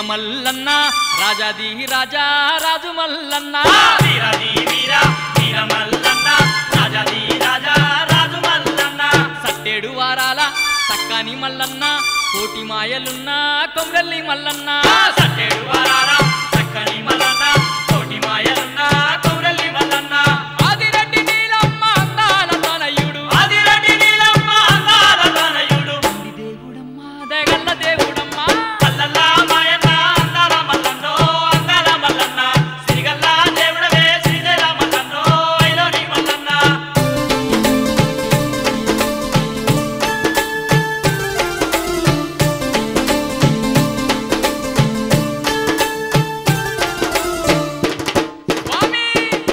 మల్లన్న రాజాది రాజా రాజు మల్లన్న వీరది వీర వీర మల్లన్న రాజాది రాజా రాజు మల్లన్న సట్టేడు వారాల సక్కాని మల్లన్న కోటి మాయలున్న కొమ్రెల్లి మల్లన్న సట్టేడు వారాల చక్కని మల్లన్న కోటి మాయలున్న కౌరల్లి మల్లన్న ఆదిరెడ్డి నీలమ్మ అందాల తనయుడు ఆదిరెడ్డి నీలమ్మ అందాల తనయుడు దేవుడమ్మ దగల్ల దేవుడమ్మ అల్లల్లా మాయన్న అందాల మల్లన్నో అందాల మల్లన్న సిరిగల్ల దేవుడవే శ్రీశైల మల్లన్నో ఐలోని మల్లన్న స్వామి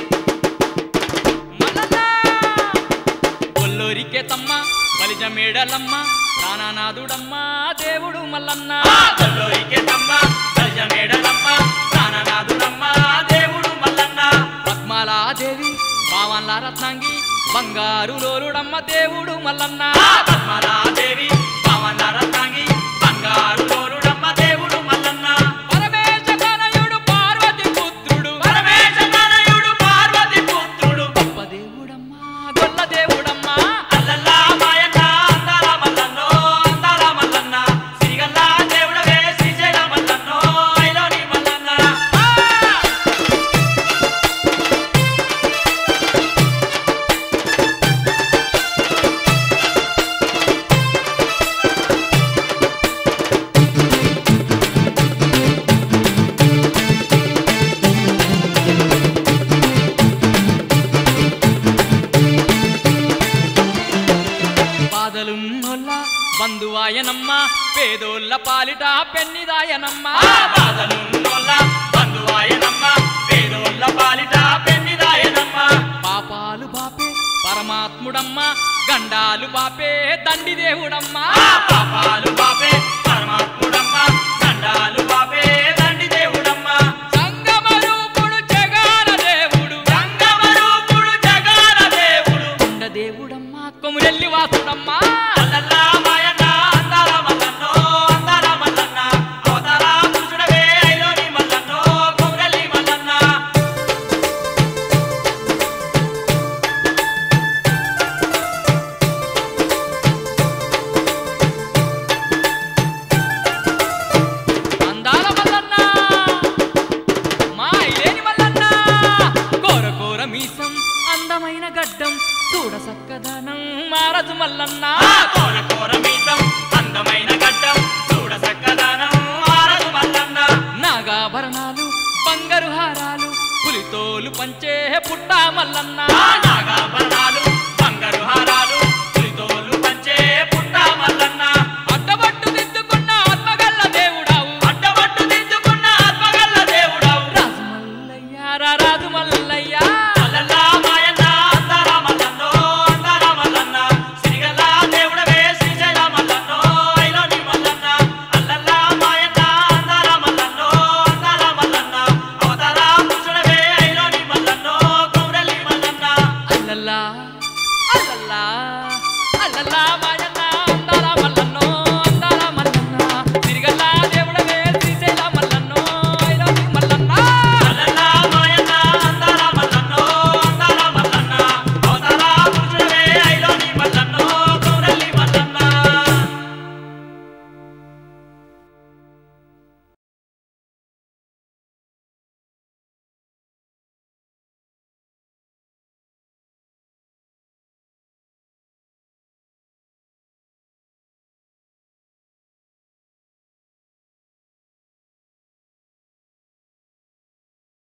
మల్లన్న కొల్లూరికే తమ్మ బలిజ మేడలమ్మ ప్రాణనాథుడమ్మ దేవుడు మల్లన్న కొల్లోరికే తమ్మ గజమేడలమ్మ ప్రాణనాథుడమ్మ దేవుడు మల్లన్న పద్మాలాదేవి పావన్ల రత్నాంగి బంగారు లోరుడమ్మ దేవుడు మల్లన్న పద్మనాదేవి పవన రత్నాంగి బంగారు లోరుడమ్మ దేవుడు మల్లన్న పరమేశ తనయుడు పార్వతి పుత్రుడు పరమేశ తనయుడు పార్వతి పుత్రుడు గొప్ప దేవుడమ్మ గొల్ల దేవుడమ్మ అల్లల్లా మాయన్న అందాల మల్లన్నో అందాల మల్లన్న సిరిగల్ల దేవుడవే శ్రీశైల మల్లన్నో ఐలోని మల్లన్న బాధలున్నోళ్ళ బంధువాయనమ్మ పేదోళ్ళ పాలిట పెన్నిదాయనమ్మ ఆ బాధలున్నోళ్ళ బంధువాయనమ్మ పేదోళ్ళ పాలిట పెన్నిదాయనమ్మ పాపాలు బాపే పరమాత్ముడమ్మ గండాలు బాపే దండి దేవుడమ్మ ఆ పాపాలు బాపే పరమాత్ముడమ్మ దండాలు బాపే దండి దేవుడమ్మ సంగమ రూపుడు జగాల దేవుడు గంగమ రూపుడు జగాల దేవుడు కొండ దేవుడమ్మ కొమురెల్లి వాసుడమ్మ అల్లల్లా మాయన్న అందాల మల్లన్నో అందాల మల్లన్న అవతార పురుషుడవే ఐలోని మల్లన్నో కొమ్రెల్లి మల్లన్న అందాల మల్లన్న మా ఇలేని మల్లన్న కోర కోర మీసం అందమైన గడ్డం చూడ సక్కదనం మారదు మల్లన్న ఆ కోర కోర మీసం అందమైన గడ్డం చూడ సక్కదనం ఆరదు మల్లన్న నాగాభరణాలు బంగారు హారాలు పులితోలు పంచే పుట్ట మల్లన్న ఆ నాగాభరణాలు బంగారు హారాలు పులితోలు పంచే పుట్ట మల్లన్న అడ్డబట్టు దిద్దుకున్న ఆత్మగల్ల దేవుడావు అడ్డబట్టు దిద్దుకున్న ఆత్మగల్ల దేవుడవు రాజు మల్లయ్య రా రాజు మల్లయ్య అల్లల్లా మాయన్న అందాల మల్లన్నో అందాల మల్లన్న సిరిగల్ల దేవుడవే శ్రీశైల మల్లన్నో ఐలోని మల్లన్న అల్లల్లా మాయన్న అందాల మల్లన్నో అందాల మల్లన్న అవతార పురుషుడవే ఐలోని మల్లన్నో కౌరల్లి మల్లన్న అల్లల్లా అల్లల్లా అల్లల్లా